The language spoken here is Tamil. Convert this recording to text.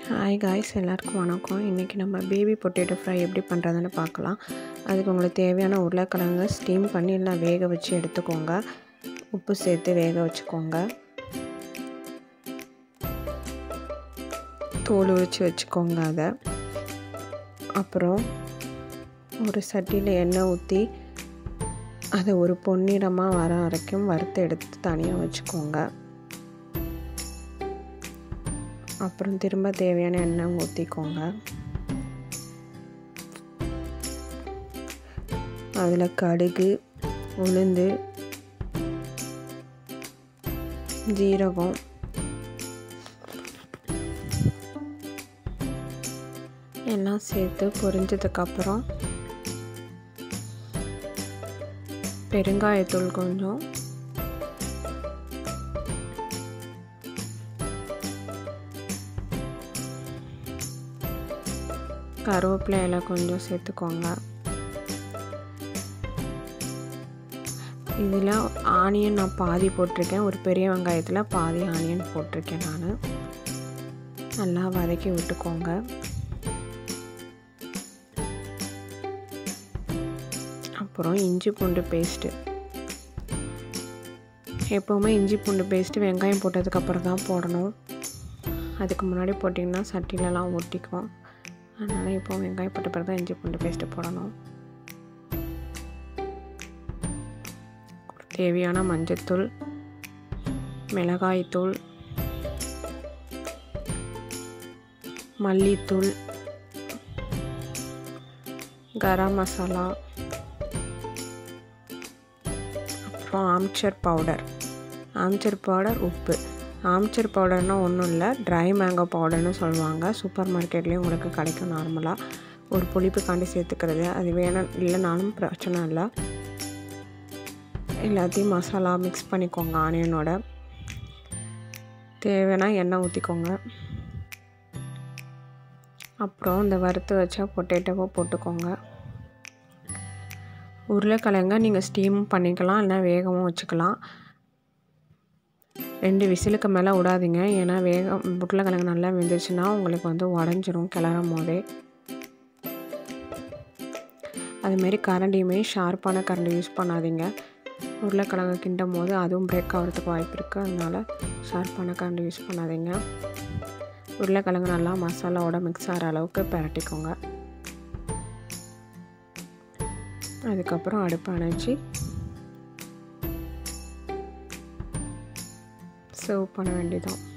ஹாய் காய்ஸ் எல்லாருக்கும் வணக்கம் இன்றைக்கி நம்ம பேபி பொட்டேட்டோ ஃப்ரை எப்படி பண்ணுறதுன்னு பார்க்கலாம் அதுக்கு உங்களுக்கு தேவையான உருளைக்கிழங்கு ஸ்டீம் பண்ணி இல்லை வேக வச்சு எடுத்துக்கோங்க உப்பு சேர்த்து வேக வச்சுக்கோங்க தோல் உரித்து வச்சுக்கோங்க அதை அப்புறம் ஒரு சட்டியில் எண்ணெய் ஊற்றி அதை ஒரு பொன்னிறமாக வர வரைக்கும் வறுத்து எடுத்து தனியாக வச்சுக்கோங்க அப்புறம் திரும்ப தேவையான எண்ணெய் ஊற்றிக்கோங்க அதில் கடுகு உளுந்து ஜீரகம் எல்லாம் சேர்த்து பொரிஞ்சதுக்கப்புறம் பெருங்காயத்தூள் கொஞ்சம் கருவேப்பிலை இலை கொஞ்சம் சேர்த்துக்கோங்க இதில் ஆனியன் நான் பாதி போட்டிருக்கேன் ஒரு பெரிய வெங்காயத்தில் பாதி ஆனியன் போட்டிருக்கேன் நான் நல்லா வதக்கி விட்டுக்கோங்க அப்புறம் இஞ்சி பூண்டு பேஸ்ட்டு எப்போவுமே இஞ்சி பூண்டு பேஸ்ட்டு வெங்காயம் போட்டதுக்கப்புறம் தான் போடணும் அதுக்கு முன்னாடி போட்டிங்கன்னா சட்டிலலாம் ஒட்டிக்கும் அதனால் இப்போ வெங்காயம் போட்ட பிறகு தான் இஞ்சி பூண்டு பேஸ்ட்டு போடணும் தேவையான மஞ்சத்தூள் மிளகாய்த்தூள் மல்லித்தூள் கரம் மசாலா அப்புறம் ஆம்ச்சர் பவுடர் ஆம்ச்சர் பவுடர் உப்பு ஆம்ச்சர் பவுடர்னால் ஒன்றும் இல்லை ட்ரை மேங்கோ பவுடர்னு சொல்லுவாங்க சூப்பர் மார்க்கெட்லேயும் உங்களுக்கு கிடைக்கும் நார்மலாக ஒரு புளிப்புக்காண்டி சேர்த்துக்கிறது அது வேணும் இல்லைனாலும் பிரச்சனை இல்லை எல்லாத்தையும் மசாலா மிக்ஸ் பண்ணிக்கோங்க ஆனியனோட தேவைன்னா எண்ணெய் ஊற்றிக்கோங்க அப்புறம் இந்த வறுத்து வச்ச பொட்டேட்டோவை போட்டுக்கோங்க உருளைக்கிழங்க நீங்கள் ஸ்டீமும் பண்ணிக்கலாம் இல்லை வேகவும் வச்சுக்கலாம் ரெண்டு விசிலுக்கு மேலே விடாதீங்க ஏன்னா வேகம் உருளைக்கிழங்கு நல்லா வெந்துருச்சுன்னா உங்களுக்கு வந்து உடஞ்சிரும் கிளறும் போதே அதுமாரி கரண்டியுமே ஷார்ப்பான கரண்டி யூஸ் பண்ணாதீங்க உருளைக்கிழங்கு கிண்டும் போது அதுவும் பிரேக் ஆகிறதுக்கு வாய்ப்பு இருக்குது அதனால் ஷார்ப்பான கரண்டி யூஸ் பண்ணாதீங்க உருளைக்கிழங்கு நல்லா மசாலாவோட மிக்ஸ் ஆகிற அளவுக்கு பரட்டிக்கோங்க அதுக்கப்புறம் அடுப்பு அணைச்சி சர்வ் பண்ண வேண்டியதான்